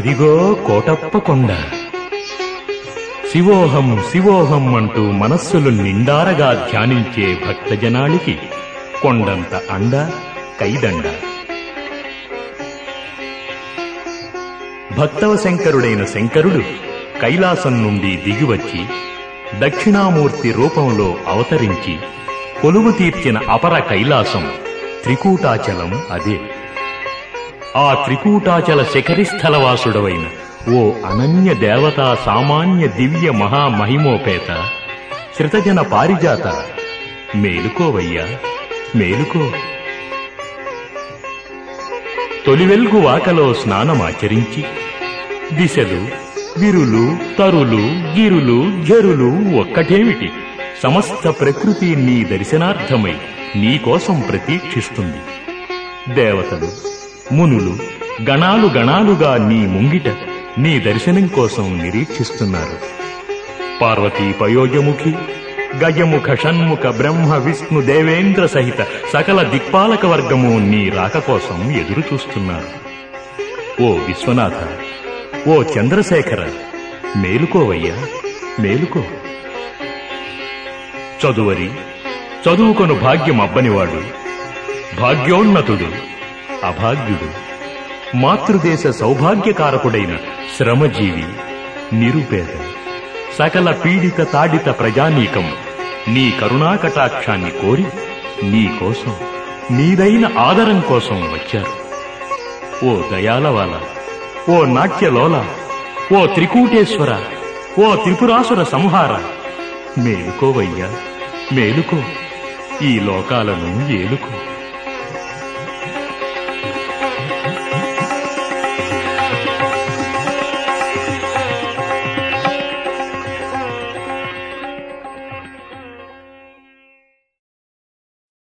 అదిగో కోటప్ప కొండ శివోహం శివోహం అంటూ మనస్సులు నిండారగా ధ్యానించే భక్తజనానికి కొండంత అండ కైదండ భక్తవ శంకరుడైన శంకరుడు కైలాసం నుండి దిగివచ్చి దక్షిణామూర్తి రూపంలో అవతరించి కొలువు తీర్చిన అపర కైలాసం త్రికూటాచలం అదే ఆ త్రికూటాచల శిఖరిస్థలవాసుడవైన ఓ అనన్య దేవతా సామాన్య దివ్య మహామహిమోపేత శృతజన పారిజాత మేలుకోవయ్యా మేలుకో తొలివెల్గు వాకలో స్నానమాచరించి దిశలు విరులు తరులు గిరులు జరులు ఒక్కటేమిటి సమస్త ప్రకృతి నీ దర్శనార్థమై నీకోసం ప్రతీక్షిస్తుంది దేవతలు మునులు గణాలు గణాలుగా నీ ముంగిట నీ దర్శనం కోసం నిరీక్షిస్తున్నారు పార్వతీ పయోజముఖి గజముఖ షణ్ముఖ బ్రహ్మ విష్ణు దేవేంద్ర సహిత సకల దిక్పాలక వర్గము నీ రాక కోసం ఎదురు చూస్తున్నారు ఓ విశ్వనాథ ఓ చంద్రశేఖర మేలుకోవయ్యా మేలుకో చదువరి చదువుకొను భాగ్యం అబ్బనివాడు భాగ్యోన్నతుడు అభాగ్యుడు మాతృదేశ సౌభాగ్యకారకుడైన శ్రమజీవి నిరుపేద సకల పీడిత తాడిత ప్రజానీకం నీ కరుణాకటాక్షాన్ని కోరి నీ కోసం నీదైన ఆదరం కోసం వచ్చారు ఓ దయాలవాల ఓ నాట్యలోల ఓ త్రికూటేశ్వర ఓ త్రిపురాసుర సంహార మేలుకోవయ్యా మేలుకో ఈ లోకాలను ఏలుకో